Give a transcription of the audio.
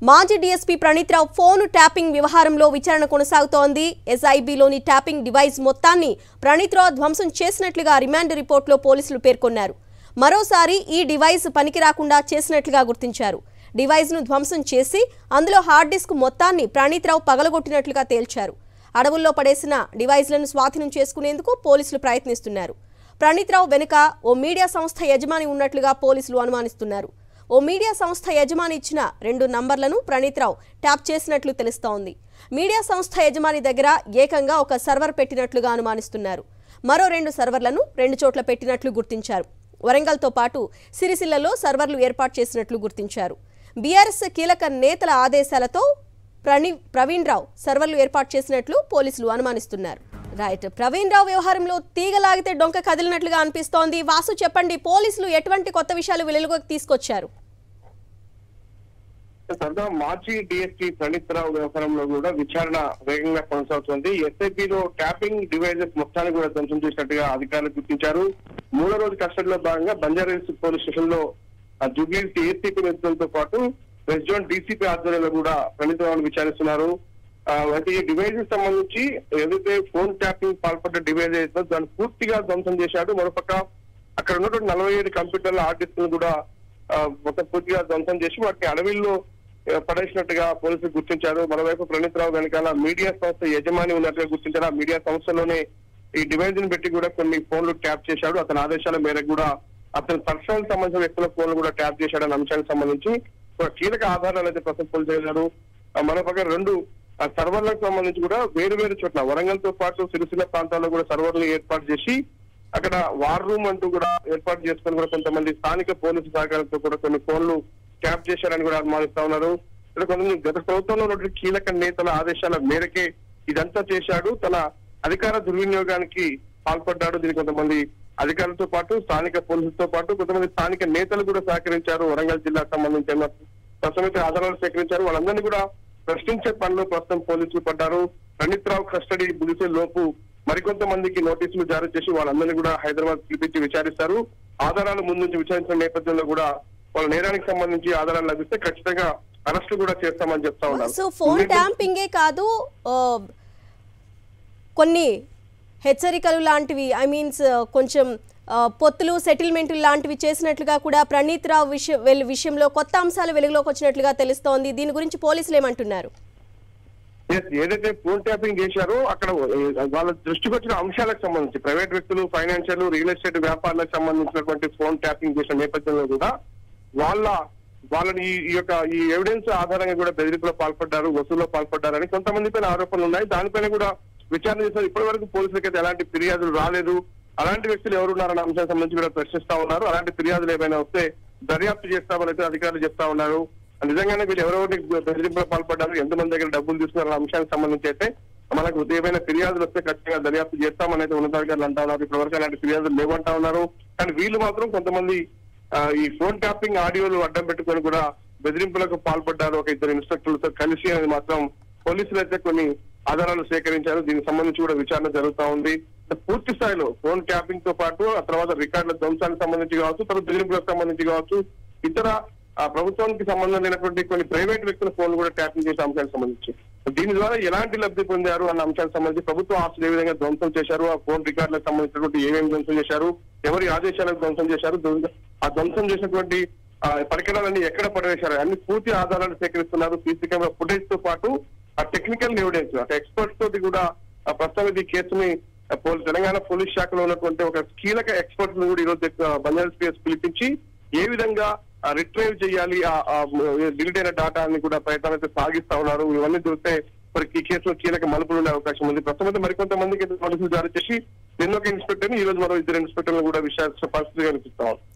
మాజీ DSP Praneeth Rao phone tapping వ్యవహారంలో విచారణ కొనసాగుతోంది ఎస్ఐబిలోని ట్యాపింగ్ డివైస్ మొత్తాన్ని ప్రణీత్ రావు ధ్వంసం చేసినట్లుగా రిమాండ్ రిపోర్టులో పోలీసులు పేర్కొన్నారు మరోసారి ఈ డివైస్ పనికి రాకుండా చేసినట్లుగా గుర్తించారు డివైస్ను ధ్వంసం చేసి అందులో హార్డ్ డిస్క్ మొత్తాన్ని ప్రణీత్ రావు పగలగొట్టినట్లుగా తేల్చారు అడవుల్లో పడేసిన డివైస్లను స్వాధీనం చేసుకునేందుకు పోలీసులు ప్రయత్నిస్తున్నారు ప్రణీత్ రావు వెనుక ఓ మీడియా సంస్థ యజమాని ఉన్నట్లుగా పోలీసులు అనుమానిస్తున్నారు ఓ మీడియా సంస్థ యజమాని ఇచ్చిన రెండు నంబర్లను ప్రణీత్ రావు ట్యాప్ చేసినట్లు తెలుస్తోంది మీడియా సంస్థ యజమాని దగ్గర ఏకంగా ఒక సర్వర్ పెట్టినట్లుగా అనుమానిస్తున్నారు మరో రెండు సర్వర్లను రెండు చోట్ల పెట్టినట్లు గుర్తించారు వరంగల్తో పాటు సిరిసిల్లలో సర్వర్లు ఏర్పాటు చేసినట్లు గుర్తించారు బీఆర్ఎస్ కీలక నేతల ఆదేశాలతో ప్రణి ప్రవీణ్ రావు సర్వర్లు ఏర్పాటు చేసినట్లు పోలీసులు అనుమానిస్తున్నారు రైట్ ప్రవీణ్ రావు వ్యవహారంలో తీగలాగితే డొంక కదిలినట్లుగా అనిపిస్తోంది వాసు చెప్పండి పోలీసులు ఎటువంటి కొత్త విషయాలు వెలుగులోకి తీసుకొచ్చారు సరదా మాజీ డిఎస్పీ ప్రణీత్ రావు వ్యవహారంలో కూడా విచారణ వేగంగా కొనసాగుతుంది ఎస్ఐపిలో ట్యాపింగ్ డివైజెస్ మొత్తాన్ని కూడా ధ్వంసం చేసినట్టుగా అధికారులు గుర్తించారు మూడో రోజు కస్టడీలో భాగంగా బంజారాహిల్స్ పోలీస్ స్టేషన్ లో జూబ్లీ ఏసీపీ నేతలతో పాటు వెస్ట్ జోన్ డీసీపీ ఆధ్వర్యంలో కూడా ప్రణీత్ రావును విచారిస్తున్నారు ఆ, అయితే ఈ డివైజెస్ సంబంధించి ఏదైతే ఫోన్ ట్యాపింగ్ పాల్పడ్డ డివైజ్ అయితే దాన్ని పూర్తిగా ధ్వంసం చేశాడు మరోపక్క అక్కడ ఉన్నటువంటి నలభై ఏడు కంప్యూటర్ల హార్డ్ డిస్క్ కూడా ఆ, మొత్తం పూర్తిగా ధ్వంసం చేసి వాటిని అడవిల్లో ఆ, పడేసినట్టుగా పోలీసులు గుర్తించారు మరోవైపు ప్రణీత్ రావు వెనకాల మీడియా సంస్థ యజమాని ఉన్నట్టుగా గుర్తించారు ఆ మీడియా సంస్థలోనే ఈ డివైజ్ ని పెట్టి కూడా కొన్ని ఫోన్లు ట్యాప్ చేశాడు అతని ఆదేశాల మేరకు కూడా అతని పర్సనల్ సంబంధించిన వ్యక్తుల ఫోన్లు కూడా ట్యాప్ చేశాడు అనే అంశానికి సంబంధించి ఒక కీలక ఆధారాలు అయితే ప్రస్తుతం పోలీసులు చేశారు ఆ, మరోపక్క రెండు ఆ సర్వర్లకు సంబంధించి కూడా వేరు వేరు చోట్ల వరంగల్ తో పాటు సిరిసిల్ల ప్రాంతాల్లో కూడా సర్వర్లు ఏర్పాటు చేసి అక్కడ వార్ రూమ్ అంటూ కూడా ఏర్పాటు చేసుకొని కూడా కొంతమంది స్థానిక పోలీసు సహకారంతో కూడా కొన్ని ఫోన్లు ట్యాప్ చేశారని కూడా అనుమానిస్తా ఉన్నారు ఇక్కడ కొంతమంది గత ప్రభుత్వంలో ఉన్నటువంటి కీలక నేతల ఆదేశాల మేరకే ఇదంతా చేశాడు తన అధికార దుర్వినియోగానికి పాల్పడ్డాడు దీనికి కొంతమంది అధికారులతో పాటు స్థానిక పోలీసులతో పాటు కొంతమంది స్థానిక నేతలు కూడా సహకరించారు వరంగల్ జిల్లాకు సంబంధించిన ప్రస్తుతం అయితే ఆధారాలు సేకరించారు వాళ్ళందరినీ కూడా ప్రశ్నించే పనిలో ప్రస్తుతం పోలీసులు పడ్డారు ప్రణీత్ రావు కస్టడీ ముగిసే లోపు మరికొంతమందికి నోటీసులు జారీ చేసి వాళ్ళందరినీ కూడా హైదరాబాద్ పిలిపించి విచారిస్తారు ఆధారాలు ముందు నుంచి విచారించిన నేపథ్యంలో కూడా వాళ్ళ నేరానికి సంబంధించి ఆధారాలు లభిస్తే ఖచ్చితంగా అరెస్టు కూడా చేస్తామని చెప్తా ఉన్నారు సో ఫోన్ ట్యాంపింగే కాదు ఆ, కొన్ని హెచ్చరికలు లాంటివి ఐ మీన్స్ కొంచెం ఆ, పొత్తులు సెటిల్మెంట్లు లాంటివి చేసినట్లుగా కూడా ప్రణీత్ రావు విషయం వెల్- విషయంలో కొత్త అంశాలు వెలుగులోకి వచ్చినట్లుగా తెలుస్తోంది దీని గురించి పోలీసులు ఏమంటున్నారు Yes, ఏదైతే ఫోన్ ట్యాపింగ్ చేశారో అక్కడ ఏ, వాళ్ళ దృష్టికి వచ్చిన అంశాలకు సంబంధించి ప్రైవేట్ వ్యక్తులు ఫైనాన్షియల్ రియల్ ఎస్టేట్ వ్యాపారాలకు సంబంధించినటువంటి ఫోన్ ట్యాపింగ్ చేసిన నేపథ్యంలో కూడా వాళ్ళ వాళ్ళని ఈ- ఈ యొక్క ఈ ఎవిడెన్స్ ఆధారంగా కూడా బెదిరింపులో పాల్పడ్డారు వసూల్లో పాల్పడ్డారని కొంతమంది పైన ఆరోపణలు ఉన్నాయి దానిపైన కూడా విచారణ చేశారు ఇప్పటి వరకు పోలీసులకి అయితే ఎలాంటి ఫిర్యాదులు రాలేదు అలాంటి వ్యక్తులు ఎవరున్నారన్న అంశానికి సంబంధించి కూడా ప్రశ్నిస్తా ఉన్నారు అలాంటి ఫిర్యాదులు ఏమైనా వస్తే దర్యాప్తు చేస్తామని అయితే అధికారులు చెప్తా ఉన్నారు నిజంగానే వీళ్ళు ఎవరెవరికి బెదిరింపులో పాల్పడ్డారు ఎంతమంది దగ్గర డబ్బులు తీసుకున్నారన్న అంశానికి సంబంధించి అయితే మనకు ఏమైనా ఫిర్యాదులు వస్తే ఖచ్చితంగా దర్యాప్తు చేస్తామని అయితే ఉన్నతాధికారులు అంటా ఉన్నారు ఇప్పటివరకు అలాంటి ఫిర్యాదులు లేవంటా ఉన్నారు కానీ వీళ్ళు మాత్రం కొంతమంది ఆ, ఈ ఫోన్ ట్యాపింగ్ ఆడియోలు అడ్డం పెట్టుకొని కూడా బెదిరింపులకు పాల్పడ్డారు ఒక ఇద్దరు ఇన్స్పెక్టర్లతో కలిసి అనేది మాత్రం పోలీసులు అయితే కొన్ని ఆధారాలు సేకరించారు దీనికి సంబంధించి కూడా విచారణ జరుగుతా ఉంది పూర్తి స్థాయిలో ఫోన్ ట్యాపింగ్ తో పాటు ఆ తర్వాత రికార్డుల ధ్వంసానికి సంబంధించి కావచ్చు తర్వాత బెదిరింపులకు సంబంధించి కావచ్చు ఇతర ఆ ప్రభుత్వానికి సంబంధం లేనటువంటి కొన్ని ప్రైవేట్ వ్యక్తుల ఫోన్ కూడా ట్యాపింగ్ చేసే అంశానికి సంబంధించి దీని ద్వారా ఎలాంటి లబ్ధి పొందారు అన్న అంశానికి సంబంధించి ప్రభుత్వ ఆస్తులు ఏ విధంగా ధ్వంసం చేశారు ఆ ఫోన్ రికార్డులకు సంబంధించినటువంటి ఏమేమి ధ్వంసం చేశారు ఎవరి ఆదేశాలకు ధ్వంసం చేశారు ధ్వంస- ఆ ధ్వంసం చేసినటువంటి ఆ పరికరాలన్నీ ఎక్కడ పడవేశారు అన్ని పూర్తి ఆధారాలు సేకరిస్తున్నారు సీసీ కెమెరా ఫుటేజ్ తో పాటు ఆ టెక్నికల్ ఎవిడెన్స్ అంటే ఎక్స్పర్ట్స్ తోటి కూడా ఆ ప్రస్తుతం ఇది కేసుని ఆ పోలీస్ తెలంగాణ పోలీస్ శాఖలో ఉన్నటువంటి ఒక కీలక ఎక్స్పర్ట్స్ ని కూడా ఈరోజు బంజారా పిఎస్ పిలిపించి ఏ విధంగా రిట్రైవ్ చేయాలి ఆ డిలీట్ అయిన డేటాని కూడా ప్రయత్నాలు అయితే సాగిస్తా ఉన్నారు ఇవన్నీ చూస్తే మరి ఈ కేసులో కీలక మలుపులు ఉండే అవకాశం ఉంది ప్రస్తుతం అయితే మరికొంతమందికి అయితే నోటీసులు జారీ చేసి నిన్న ఒక ఇన్స్పెక్టర్ ఈ రోజు మరో ఇద్దరు ఇన్స్పెక్టర్లు కూడా విషయాలు పరిస్థితి కనిపిస్తా ఉంది